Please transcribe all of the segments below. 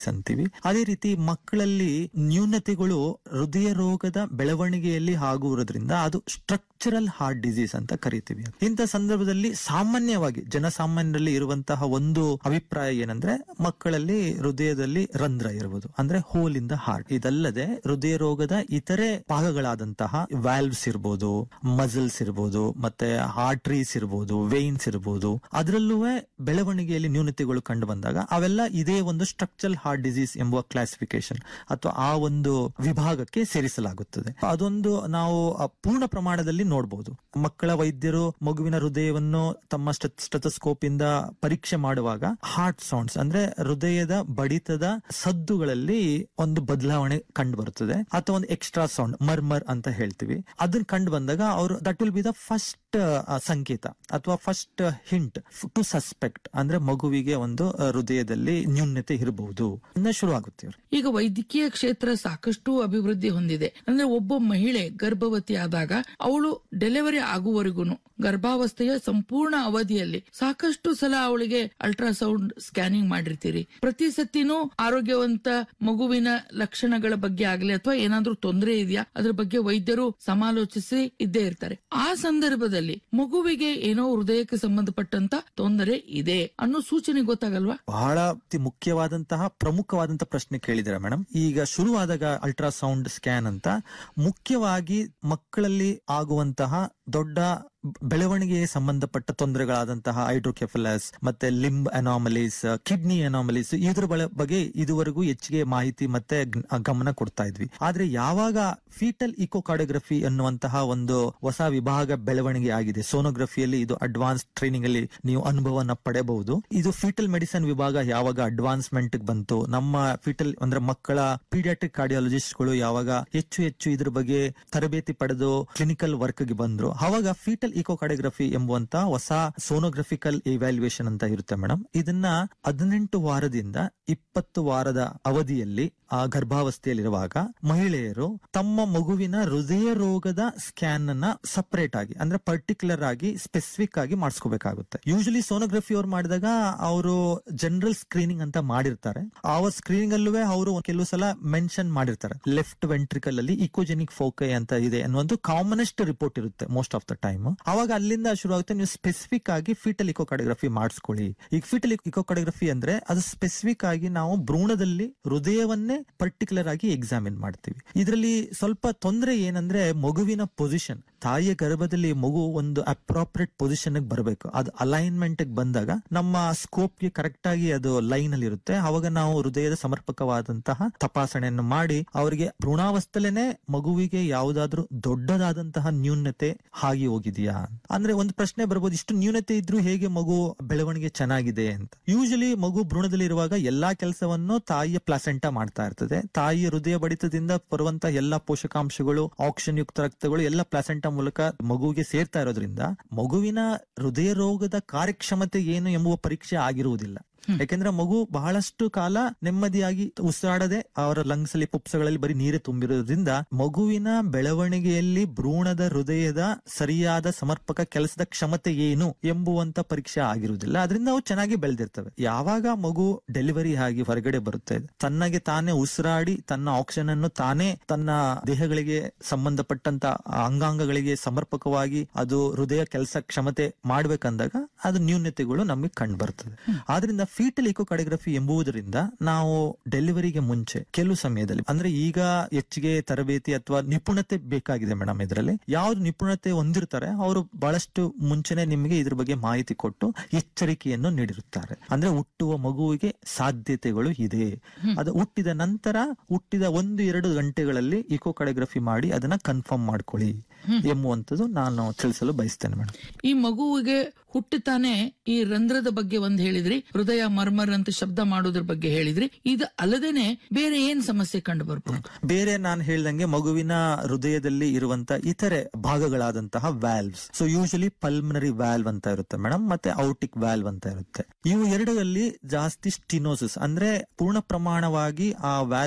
ಅಂತೀವಿ ಅದೇ ರೀತಿ ಮಕ್ಕಳಲ್ಲಿ ನ್ಯೂನತೆಗಳು ಹೃದಯ ರೋಗದ ಬೆಳವಣಿಗೆಯಲ್ಲಿ ಆಗುವುದರಿಂದ ಅದು ಸ್ಟ್ರಕ್ಚರಲ್ ಹಾರ್ಟ್ ಡಿಸೀಸ್ ಅಂತ ಕರಿತೀವಿ ಇಂಥ ಸಂದರ್ಭದಲ್ಲಿ ಸಾಮಾನ್ಯವಾಗಿ ಜನಸಾಮಾನ್ಯರಲ್ಲಿ ಇರುವಂತಹ ಒಂದು ಅಭಿಪ್ರಾಯ ಏನಂದ್ರೆ ಮಕ್ಕಳಲ್ಲಿ ಹೃದಯದಲ್ಲಿ ರಂಧ್ರ ಇರುವುದು ಅಂದ್ರೆ ಹೋಲ್ ಇನ್ ದ ಹಾರ್ಟ್ ಇದಲ್ಲದೆ ಹೃದಯ ರೋಗದ ಇತರೆ ಭಾಗಗಳಾದಂತಹ ವ್ಯಾಲ್ವ್ಸ್ ಇರ್ಬೋದು ಮಸಲ್ಸ್ ಇರ್ಬೋದು ಮತ್ತೆ ಆರ್ಟ್ರೀಸ್ ಇರ್ಬೋದು ವೇನ್ಸ್ ಇರ್ಬೋದು ಅದರಲ್ಲೂ ಬೆಳವಣಿಗೆಯಲ್ಲಿ ನ್ಯೂನತೆಗಳು ಕಂಡು ಬಂದಾಗ ಅವೆಲ್ಲ ಇದೇ ಒಂದು ಸ್ಟ್ರಕ್ಚರಲ್ ಹಾರ್ಟ್ ಡಿಸೀಸ್ ಎಂಬುವ ಕ್ಲಾಸಿಫಿಕೇಶನ್ ಅಥವಾ ಆ ಒಂದು ವಿಭಾಗಕ್ಕೆ ಸೇರಿಸಲಾಗುತ್ತದೆ ಅದೊಂದು ನಾವು ಆ ಪೂರ್ಣ ಪ್ರಮಾಣದಲ್ಲಿ ನೋಡಬಹುದು ಮಕ್ಕಳ ವೈದ್ಯರು ಮಗುವಿನ ಹೃದಯವನ್ನು ತಮ್ಮ ಸ್ಟೆಥೋಸ್ಕೋಪ್ ಇಂದ ಪರೀಕ್ಷೆ ಮಾಡುವಾಗ ಹಾರ್ಟ್ ಸೌಂಡ್ಸ್ ಅಂದ್ರೆ ಹೃದಯದ ಬಡಿತದ ಸದ್ದುಗಳಲ್ಲಿ ಒಂದು ಬದಲಾವಣೆ ಕಂಡು ಬರುತ್ತದೆ ಅಥವಾ ಒಂದು ಎಕ್ಸ್ಟ್ರಾ ಸೌಂಡ್ ಮರ್ಮರ್ ಅಂತ ಹೇಳ್ತೀವಿ ಅದನ್ನ ಕಂಡು ಬಂದಾಗ ಅವರು that will be the first ಸಂಕೇತ ಅಥವಾ ಫಸ್ಟ್ ಹಿಂಟ್ ಟು ಸಸ್ಪೆಕ್ಟ್ ಅಂದ್ರೆ ಮಗುವಿಗೆ ಒಂದು ಆ, ಹೃದಯದಲ್ಲಿ ನ್ಯೂನ್ಯತೆ ಇರಬಹುದು ಶುರು ಆಗುತ್ತೆ ಇವ್ರಿಗೆ. ಈಗ ವೈದ್ಯಕೀಯ ಕ್ಷೇತ್ರ ಸಾಕಷ್ಟು ಅಭಿವೃದ್ಧಿ ಹೊಂದಿದೆ ಅಂದ್ರೆ ಒಬ್ಬ ಮಹಿಳೆ ಗರ್ಭವತಿ ಆದಾಗ ಅವಳು ಡೆಲಿವರಿ ಆಗುವವರೆಗೂ ಗರ್ಭಾವಸ್ಥೆಯ ಸಂಪೂರ್ಣ ಅವಧಿಯಲ್ಲಿ ಸಾಕಷ್ಟು ಸಲ ಅವಳಿಗೆ ಅಲ್ಟ್ರಾಸೌಂಡ್ ಸ್ಕ್ಯಾನಿಂಗ್ ಮಾಡಿರ್ತೀರಿ ಪ್ರತಿ ಸತಿನೂ ಆರೋಗ್ಯವಂತ ಮಗುವಿನ ಲಕ್ಷಣಗಳ ಬಗ್ಗೆ ಆಗ್ಲಿ ಅಥವಾ ಏನಾದ್ರೂ ತೊಂದರೆ ಇದೆಯಾ ಅದ್ರ ಬಗ್ಗೆ ವೈದ್ಯರು ಸಮಾಲೋಚಿಸಿ ಇದ್ದೇ ಇರ್ತಾರೆ ಆ ಸಂದರ್ಭದಲ್ಲಿ ಮಗುವಿಗೆ ಏನೋ ಹೃದಯಕ್ಕೆ ಸಂಬಂಧಪಟ್ಟಂತ ತೊಂದರೆ ಇದೆ ಅನ್ನೋ ಸೂಚನೆ ಗೊತ್ತಾಗಲ್ವಾ ಬಹಳ ಅತಿ ಮುಖ್ಯವಾದಂತಹ ಪ್ರಮುಖವಾದಂತಹ ಪ್ರಶ್ನೆ ಕೇಳಿದಿರ ಮೇಡಮ್ ಈಗ ಶುರುವಾದಾಗ ಅಲ್ಟ್ರಾಸೌಂಡ್ ಸ್ಕ್ಯಾನ್ ಅಂತ ಮುಖ್ಯವಾಗಿ ಮಕ್ಕಳಲ್ಲಿ ಆಗುವಂತಹ ದೊಡ್ಡ ಬೆಳವಣಿಗೆಗೆ ಸಂಬಂಧಪಟ್ಟ ತೊಂದರೆಗಳಾದಂತಹ ಹೈಡ್ರೋಕೆಫಲಸ್ ಮತ್ತೆ ಲಿಂಬ್ ಅನಾಮಲೀಸ್ ಕಿಡ್ನಿ ಅನಾಮಲೀಸ್ ಇದ್ರ ಬಳ- ಬಗ್ಗೆ ಇದುವರೆಗೂ ಹೆಚ್ಚಿಗೆ ಮಾಹಿತಿ ಮತ್ತೆ ಗ್- ಗಮನ ಕೊಡ್ತಾ ಇದ್ವಿ ಆದ್ರೆ ಯಾವಾಗ ಫೀಟಲ್ ಇಕೋಕಾರ್ಡಿಯೋಗ್ರಫಿ ಅನ್ನುವಂತಹ ಒಂದು ಹೊಸ ವಿಭಾಗ ಬೆಳವಣಿಗೆ ಆಗಿದೆ ಸೋನೋಗ್ರಫಿಯಲ್ಲಿ ಇದು ಅಡ್ವಾನ್ಸ್ ಟ್ರೈನಿಂಗ್ ಅಲ್ಲಿ ನೀವು ಅನುಭವನ ಪಡೆಯಬಹುದು ಇದು ಫೀಟಲ್ ಮೆಡಿಸಿನ್ ವಿಭಾಗ ಯಾವಾಗ ಅಡ್ವಾನ್ಸ್ಮೆಂಟ್ ಬಂತು ನಮ್ಮ ಫೀಟಲ್ ಅಂದ್ರೆ ಮಕ್ಕಳ ಪೀಡಿಯಾಟ್ರಿಕ್ ಕಾರ್ಡಿಯಾಲಜಿಸ್ಟ್ ಗಳು ಯಾವಾಗ ಹೆಚ್ಚು ಹೆಚ್ಚು ಇದ್ರ ಬಗ್ಗೆ ತರಬೇತಿ ಪಡೆದು ಕ್ಲಿನಿಕಲ್ ವರ್ಕ್ ಗೆ ಬಂದ್ರು ಅವಾಗ ಫೀಟಲ್ ಇಕೋಕಾರ್ಡಿಯೋಗ್ರಫಿ ಎಂಬುವಂತ ಹೊಸ ಸೋನೋಗ್ರಫಿಕಲ್ ಇವ್ಯಾಲ್ಯೂಯೇಷನ್ ಅಂತ ಇರುತ್ತೆ ಮೇಡಮ್ ಇದನ್ನ ಹದಿನೆಂಟು ವಾರದಿಂದ ಇಪ್ಪತ್ತು ವಾರದ ಅವಧಿಯಲ್ಲಿ ಆ ಗರ್ಭಾವಸ್ಥೆಯಲ್ಲಿರುವಾಗ ಮಹಿಳೆಯರು ತಮ್ಮ ಮಗುವಿನ ಹೃದಯ ರೋಗದ ಸ್ಕ್ಯಾನ್ ಅನ್ನ ಸಪರೇಟ್ ಆಗಿ ಅಂದ್ರೆ ಪರ್ಟಿಕ್ಯುಲರ್ ಆಗಿ ಸ್ಪೆಸಿಫಿಕ್ ಆಗಿ ಮಾಡಿಸ್ಕೋಬೇಕಾಗುತ್ತೆ ಯೂಶಲಿ ಸೋನೋಗ್ರಫಿ ಅವ್ರು ಮಾಡಿದಾಗ ಅವರು ಜನರಲ್ ಸ್ಕ್ರೀನಿಂಗ್ ಅಂತ ಮಾಡಿರ್ತಾರೆ ಆ ಸ್ಕ್ರೀನಿಂಗ್ ಅಲ್ಲೂ ಅವರು ಕೆಲವು ಸಲ ಮೆನ್ಷನ್ ಮಾಡಿರ್ತಾರೆ ಲೆಫ್ಟ್ ವೆಂಟ್ರಿಕಲ್ ಅಲ್ಲಿ ಇಕೋಜೆನಿಕ್ ಫೋಕೈ ಅಂತ ಇದೆ ಅನ್ನುವಂತ ಕಾಮನೆಸ್ಟ್ ರಿಪೋರ್ಟ್ ಇರುತ್ತೆ ಮೋಸ್ಟ್ ಆಫ್ ದ ಟೈಮ್ ಅವಾಗ ಅಲ್ಲಿಂದ ಶುರು ಆಗುತ್ತೆ ನೀವು ಸ್ಪೆಸಿಫಿಕ್ ಆಗಿ ಫೀಟಲ್ ಇಕೋಕಾರ್ಡಿಯೋಗ್ರಫಿ ಮಾಡಿಸ್ಕೊಳ್ಳಿ ಈಗ ಫೀಟಲ್ ಇಕೋಕಾರ್ಡಿಯೋಗ್ರಫಿ ಅಂದ್ರೆ ಅದು ಸ್ಪೆಸಿಫಿಕ್ ಆಗಿ ನಾವು ಭ್ರೂಣದಲ್ಲಿ ಹೃದಯವನ್ನೇ ಪರ್ಟಿಕ್ಯುಲರ್ ಆಗಿ ಎಕ್ಸಾಮಿನ್ ಮಾಡ್ತೀವಿ ಇದರಲ್ಲಿ ಸ್ವಲ್ಪ ತೊಂದರೆ ಏನಂದ್ರೆ ಮಗುವಿನ ಪೊಸಿಷನ್ ತಾಯಿಯ ಗರ್ಭದಲ್ಲಿ ಮಗು ಒಂದು ಅಪ್ರಾಪ್ರಿಯೇಟ್ ಪೊಸಿಷನ್ ಬರಬೇಕು ಅದು ಅಲೈನ್ಮೆಂಟ್ ಬಂದಾಗ ನಮ್ಮ ಸ್ಕೋಪ್ ಗೆ ಕರೆಕ್ಟ್ ಆಗಿ ಅದು ಲೈನ್ ಅಲ್ಲಿ ಇರುತ್ತೆ ಅವಾಗ ನಾವು ಹೃದಯದ ಸಮರ್ಪಕವಾದಂತಹ ತಪಾಸಣೆಯನ್ನು ಮಾಡಿ ಅವರಿಗೆ ಭ್ರೂಣಾವಸ್ಥೆಲೇನೆ ಮಗುವಿಗೆ ಯಾವುದಾದ್ರೂ ದೊಡ್ಡದಾದಂತಹ ನ್ಯೂನತೆ ಆಗಿ ಹೋಗಿದೆಯಾ ಅಂದ್ರೆ ಒಂದು ಪ್ರಶ್ನೆ ಬರ್ಬೋದು ಇಷ್ಟು ನ್ಯೂನತೆ ಇದ್ರೂ ಹೇಗೆ ಮಗು ಬೆಳವಣಿಗೆ ಚೆನ್ನಾಗಿದೆ ಅಂತ ಯೂಶಲಿ ಮಗು ಭ್ರೂಣದಲ್ಲಿ ಇರುವಾಗ ಎಲ್ಲಾ ಕೆಲಸವನ್ನು ತಾಯಿಯ ಪ್ಲಾಸೆಂಟಾ ಮಾಡ್ತಾ ಇರ್ತದೆ ತಾಯಿಯ ಹೃದಯ ಬಡಿತದಿಂದ ಬರುವಂತಹ ಎಲ್ಲಾ ಪೋಷಕಾಂಶಗಳು ಆಕ್ಸಿಜನ್ ಯುಕ್ತ ರಕ್ತಗಳು ಎಲ್ಲ ಪ್ಲಾಸೆಂಟಾ ಮೂಲಕ ಮಗುವಿಗೆ ಸೇರ್ತಾ ಇರೋದ್ರಿಂದ ಮಗುವಿನ ಹೃದಯ ರೋಗದ ಕಾರ್ಯಕ್ಷಮತೆ ಏನು ಎಂಬುವ ಪರೀಕ್ಷೆ ಆಗಿರುವುದಿಲ್ಲ ಯಾಕೆಂದ್ರೆ ಮಗು ಬಹಳಷ್ಟು ಕಾಲ ನೆಮ್ಮದಿಯಾಗಿ ಉಸಿರಾಡದೆ ಅವರ ಲಂಗ್ಸ್ ಅಲ್ಲಿ ಪುಪ್ಸಗಳಲ್ಲಿ ಬರೀ ನೀರೇ ತುಂಬಿರೋದ್ರಿಂದ ಮಗುವಿನ ಬೆಳವಣಿಗೆಯಲ್ಲಿ ಭ್ರೂಣದ ಹೃದಯದ ಸರಿಯಾದ ಸಮರ್ಪಕ ಕೆಲಸದ ಕ್ಷಮತೆ ಏನು ಎಂಬುವಂತ ಪರೀಕ್ಷೆ ಆಗಿರುವುದಿಲ್ಲ ಅದರಿಂದ ಅವು ಚೆನ್ನಾಗಿ ಬೆಳೆದಿರ್ತವೆ ಯಾವಾಗ ಮಗು ಡೆಲಿವರಿ ಆಗಿ ಹೊರಗಡೆ ಬರುತ್ತೆ ತನ್ನಗೆ ತಾನೇ ಉಸಿರಾಡಿ ತನ್ನ ಆಕ್ಸಿಜನ್ ಅನ್ನು ತಾನೇ ತನ್ನ ದೇಹಗಳಿಗೆ ಸಂಬಂಧಪಟ್ಟಂತ ಅಂಗಾಂಗಗಳಿಗೆ ಸಮರ್ಪಕವಾಗಿ ಅದು ಹೃದಯ ಕೆಲಸ ಕ್ಷಮತೆ ಮಾಡ್ಬೇಕಂದಾಗ ಅದು ನ್ಯೂನ್ಯತೆಗಳು ನಮಗೆ ಕಂಡು ಬರ್ತದೆ ಆದ್ರಿಂದ ಫೀಟಲ್ ಇಕೋಕಾರ್ಡಿಯೋಗ್ರಫಿ ಎಂಬುದರಿಂದ ನಾವು ಡೆಲಿವರಿಗೆ ಮುಂಚೆ ಕೆಲವು ಸಮಯದಲ್ಲಿ ಅಂದ್ರೆ ಈಗ ಹೆಚ್ಚಿಗೆ ತರಬೇತಿ ಅಥವಾ ನಿಪುಣತೆ ಬೇಕಾಗಿದೆ ಮೇಡಮ್ ಇದರಲ್ಲಿ ಯಾವ್ದು ನಿಪುಣತೆ ಹೊಂದಿರ್ತಾರೆ ಅವರು ಬಹಳಷ್ಟು ಮುಂಚೆನೆ ನಿಮಗೆ ಇದ್ರ ಬಗ್ಗೆ ಮಾಹಿತಿ ಕೊಟ್ಟು ಎಚ್ಚರಿಕೆಯನ್ನು ನೀಡಿರುತ್ತಾರೆ ಅಂದ್ರೆ ಹುಟ್ಟುವ ಮಗುವಿಗೆ ಸಾಧ್ಯತೆಗಳು ಇದೆ ಅದು ಹುಟ್ಟಿದ ನಂತರ ಹುಟ್ಟಿದ ಒಂದು ಎರಡು ಗಂಟೆಗಳಲ್ಲಿ ಇಕೋಕಾರ್ಡಿಯೋಗ್ರಫಿ ಮಾಡಿ ಅದನ್ನ ಕನ್ಫರ್ಮ್ ಮಾಡ್ಕೊಳ್ಳಿ ಎಂಬುವಂತದ್ದು ನಾನು ತಿಳಿಸಲು ಬಯಸ್ತೇನೆ ಮೇಡಮ್ ಈ ಮಗುವಿಗೆ ಹುಟ್ಟುತ್ತಾನೆ ಈ ರಂಧ್ರದ ಬಗ್ಗೆ ಒಂದ್ ಹೇಳಿದ್ರಿ ಹೃದಯ ಮರ್ಮರ್ ಅಂತ ಶಬ್ದ ಮಾಡೋದ್ರ ಬಗ್ಗೆ ಹೇಳಿದ್ರಿ ಇದು ಅಲ್ಲದೇನೆ ಬೇರೆ ಏನ್ ಸಮಸ್ಯೆ ಕಂಡು ಬರ್ಬೋದು ಬೇರೆ ನಾನು ಹೇಳ್ದಂಗೆ ಮಗುವಿನ ಹೃದಯದಲ್ಲಿ ಇರುವಂತ ಇತರೆ ಭಾಗಗಳಾದಂತಹ valves so usually pulmonary valve ಅಂತ ಇರುತ್ತೆ ಮೇಡಮ್ ಮತ್ತೆ ಔಟಿಕ್ ವ್ಯಾಲ್ವ್ ಅಂತ ಇರುತ್ತೆ ಇವು ಎರಡರಲ್ಲಿ ಜಾಸ್ತಿ ಸ್ಟಿನೋಸಿಸ್ ಅಂದ್ರೆ ಪೂರ್ಣ ಪ್ರಮಾಣವಾಗಿ ಆ ವ್ಯಾಲ್ವ್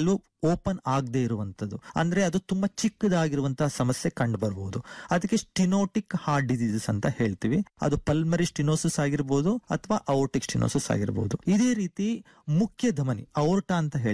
ಓಪನ್ ಆಗದೆ ಇರುವಂತದ್ದು ಅಂದ್ರೆ ಅದು ತುಂಬಾ ಚಿಕ್ಕದಾಗಿರುವಂತಹ ಸಮಸ್ಯೆ ಕಂಡು ಬರಬಹುದು ಅದಕ್ಕೆ ಸ್ಟಿನೋಟಿಕ್ ಹಾರ್ಟ್ ಡಿಸೀಸಸ್ ಅಂತ ಹೇಳ್ತೀವಿ ಅದು ಪಲ್ಮರಿ ಸ್ಟಿನೋಸಿಸ್ ಆಗಿರ್ಬೋದು ಅಥವಾ ಔಟಿಕ್ ಸ್ಟಿನೋಸಿಸ್ ಆಗಿರ್ಬೋದು ಇದೇ ರೀತಿ ಮುಖ್ಯ ಧಮನಿ ಔರ್ಟ ಅಂತ ಹೇಳಿ